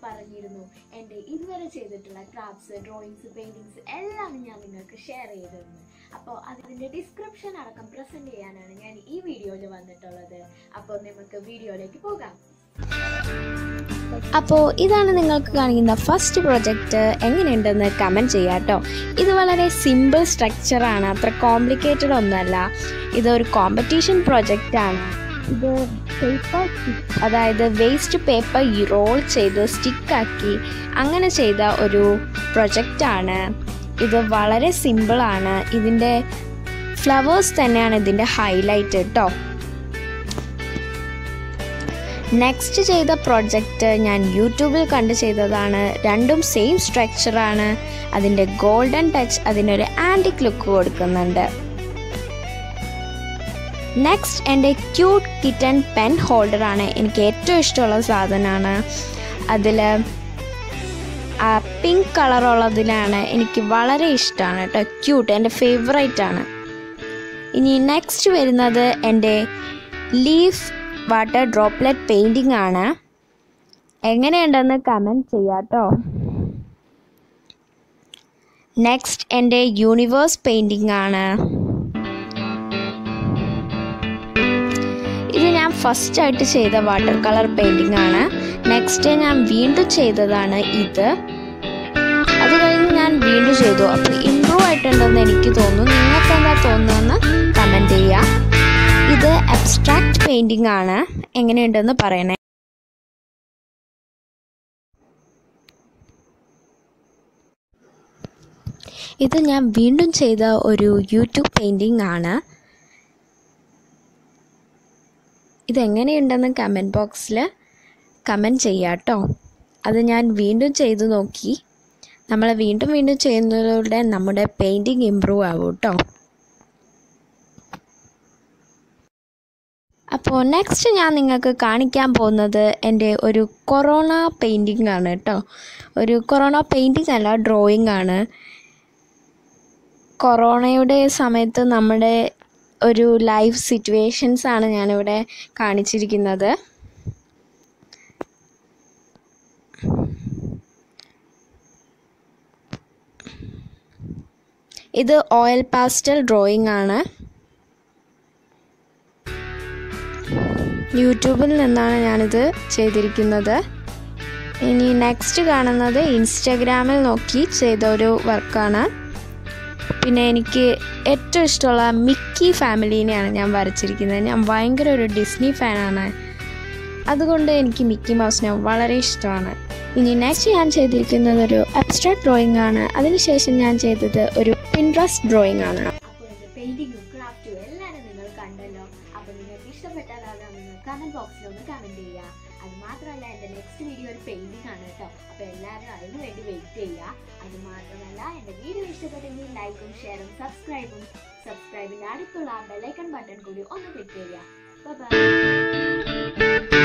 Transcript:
പറഞ്ഞിരുന്നു എൻ്റെ ഇതുവരെ ചെയ്തിട്ടുള്ള ക്രാഫ്റ്റ്സ് ഡ്രോയിങ്സ് പെയിൻറ്റിങ്സ് എല്ലാം ഞാൻ നിങ്ങൾക്ക് ഷെയർ ചെയ്തിരുന്നു അപ്പോൾ അതിൻ്റെ ഡിസ്ക്രിപ്ഷൻ അടക്കം പ്രസൻറ്റ് ചെയ്യാനാണ് ഞാൻ ഈ വീഡിയോയിൽ വന്നിട്ടുള്ളത് അപ്പോൾ നമുക്ക് വീഡിയോയിലേക്ക് പോകാം അപ്പോൾ ഇതാണ് നിങ്ങൾക്ക് കാണിക്കുന്ന ഫസ്റ്റ് പ്രൊജക്റ്റ് എങ്ങനെയുണ്ടെന്ന് കമൻറ്റ് ചെയ്യാം കേട്ടോ ഇത് വളരെ സിമ്പിൾ സ്ട്രക്ചറാണ് അത്ര കോംപ്ലിക്കേറ്റഡ് ഒന്നുമല്ല ഇതൊരു കോമ്പറ്റീഷൻ പ്രൊജക്റ്റാണ് ഇത് പേപ്പർ അതായത് വേസ്റ്റ് പേപ്പർ റോൾ ചെയ്ത് സ്റ്റിക്കാക്കി അങ്ങനെ ചെയ്ത ഒരു പ്രൊജക്റ്റാണ് ഇത് വളരെ സിമ്പിളാണ് ഇതിൻ്റെ ഫ്ലവേഴ്സ് തന്നെയാണ് ഇതിൻ്റെ ഹൈലൈറ്റ് കേട്ടോ നെക്സ്റ്റ് ചെയ്ത പ്രൊജക്റ്റ് ഞാൻ യൂട്യൂബിൽ കണ്ട് ചെയ്തതാണ് രണ്ടും സെയിം സ്ട്രക്ചറാണ് അതിൻ്റെ ഗോൾഡൻ ടച്ച് അതിനൊരു ആൻറ്റിക് ലുക്ക് കൊടുക്കുന്നുണ്ട് നെക്സ്റ്റ് എൻ്റെ ക്യൂട്ട് കിറ്റൻ പെൻ ഹോൾഡറാണ് എനിക്ക് ഏറ്റവും ഇഷ്ടമുള്ള സാധനമാണ് അതിൽ ആ പിങ്ക് കളറുള്ളതിലാണ് എനിക്ക് വളരെ ഇഷ്ടമാണ് കേട്ടോ ക്യൂട്ട് എൻ്റെ ഫേവറേറ്റ് ആണ് ഇനി നെക്സ്റ്റ് വരുന്നത് എൻ്റെ ലീഫ് വാട്ടർ ഡ്രോപ്ലെറ്റ് പെയിൻറ്റിംഗ് ആണ് എങ്ങനെയുണ്ടെന്ന് കമൻറ്റ് ചെയ്യാം കേട്ടോ നെക്സ്റ്റ് എൻ്റെ യൂണിവേഴ്സ് പെയിൻറ്റിംഗ് ആണ് ഇത് ഞാൻ ഫസ്റ്റ് ആയിട്ട് ചെയ്ത വാട്ടർ കളർ പെയിൻറ്റിംഗ് ആണ് നെക്സ്റ്റ് ഞാൻ വീണ്ടും ചെയ്തതാണ് ഇത് അത് കഴിഞ്ഞ് ഞാൻ വീണ്ടും ചെയ്തു അപ്പോൾ ഇമ്പ്രൂവ് ആയിട്ടുണ്ടെന്ന് എനിക്ക് തോന്നുന്നു നിങ്ങൾക്ക് എന്താ തോന്നുന്നതെന്ന് കമൻറ്റ് ചെയ്യുക ഇത് അബ്സ്ട്രാക്ട് പെയിൻറ്റിംഗ് ആണ് എങ്ങനെയുണ്ടെന്ന് പറയണേ ഇത് ഞാൻ വീണ്ടും ചെയ്ത ഒരു യൂട്യൂബ് പെയിൻറ്റിംഗ് ആണ് ഇതെങ്ങനെയുണ്ടെന്ന് കമൻറ്റ് ബോക്സിൽ കമൻറ്റ് ചെയ്യാം കേട്ടോ അത് ഞാൻ വീണ്ടും ചെയ്തു നോക്കി നമ്മൾ വീണ്ടും വീണ്ടും ചെയ്യുന്നതിലൂടെ നമ്മുടെ പെയിൻറ്റിങ് ഇമ്പ്രൂവ് ആവും കേട്ടോ അപ്പോൾ നെക്സ്റ്റ് ഞാൻ നിങ്ങൾക്ക് കാണിക്കാൻ പോകുന്നത് എൻ്റെ ഒരു കൊറോണ പെയിൻറ്റിംഗ് ആണ് കേട്ടോ ഒരു കൊറോണ പെയിൻറ്റിംഗ് അല്ല ഡ്രോയിങ് ആണ് കൊറോണയുടെ സമയത്ത് നമ്മുടെ ഒരു ലൈഫ് സിറ്റുവേഷൻസ് ആണ് ഞാനിവിടെ കാണിച്ചിരിക്കുന്നത് ഇത് ഓയിൽ പാസ്റ്റൽ ഡ്രോയിങ് ആണ് യൂട്യൂബിൽ നിന്നാണ് ഞാനിത് ചെയ്തിരിക്കുന്നത് ഇനി നെക്സ്റ്റ് കാണുന്നത് ഇൻസ്റ്റഗ്രാമിൽ നോക്കി ചെയ്ത ഒരു വർക്കാണ് പിന്നെ എനിക്ക് ഏറ്റവും ഇഷ്ടമുള്ള മിക്കി ഫാമിലീനെയാണ് ഞാൻ വരച്ചിരിക്കുന്നത് ഞാൻ ഭയങ്കര ഒരു ഡിസ്നി ഫാനാണ് അതുകൊണ്ട് എനിക്ക് മിക്കി മൗസിനെ വളരെ ഇഷ്ടമാണ് ഇനി നെക്സ്റ്റ് ഞാൻ ചെയ്തിരിക്കുന്നത് ഒരു അബ്സ്ട്രാക്ട് ഡ്രോയിങ് ആണ് അതിനുശേഷം ഞാൻ ചെയ്തത് ഒരു പിൻട്രസ്റ്റ് ഡ്രോയിങ് ആണ് അപ്പോൾ എൻ്റെ പെയിൻറ്റിങ്ങും ക്രാഫ്റ്റും എല്ലാവരും നിങ്ങൾ കണ്ടല്ലോ അപ്പോൾ നിങ്ങൾക്ക് ഇഷ്ടപ്പെട്ടാൽ അതാ നിങ്ങൾ കമൻറ്റ് ബോക്സിൽ ഒന്ന് കമൻറ്റ് ചെയ്യുക അത് മാത്രമല്ല എൻ്റെ നെക്സ്റ്റ് വീഡിയോ ഒരു പെയിൻറ്റിംഗ് ആണ് കേട്ടോ അപ്പോൾ എല്ലാവരും അതിന് വേണ്ടി വെയിറ്റ് ചെയ്യുക അത് മാത്രമല്ല എൻ്റെ വീഡിയോ ഇഷ്ടപ്പെട്ടെങ്കിൽ ലൈക്കും ഷെയറും സബ്സ്ക്രൈബും സബ്സ്ക്രൈബിൻ്റെ അടുത്തുള്ള ബെലൈക്കൺ ബട്ടൺ കൂടി ഒന്ന് ക്ലിക്ക് ചെയ്യുക ബൈ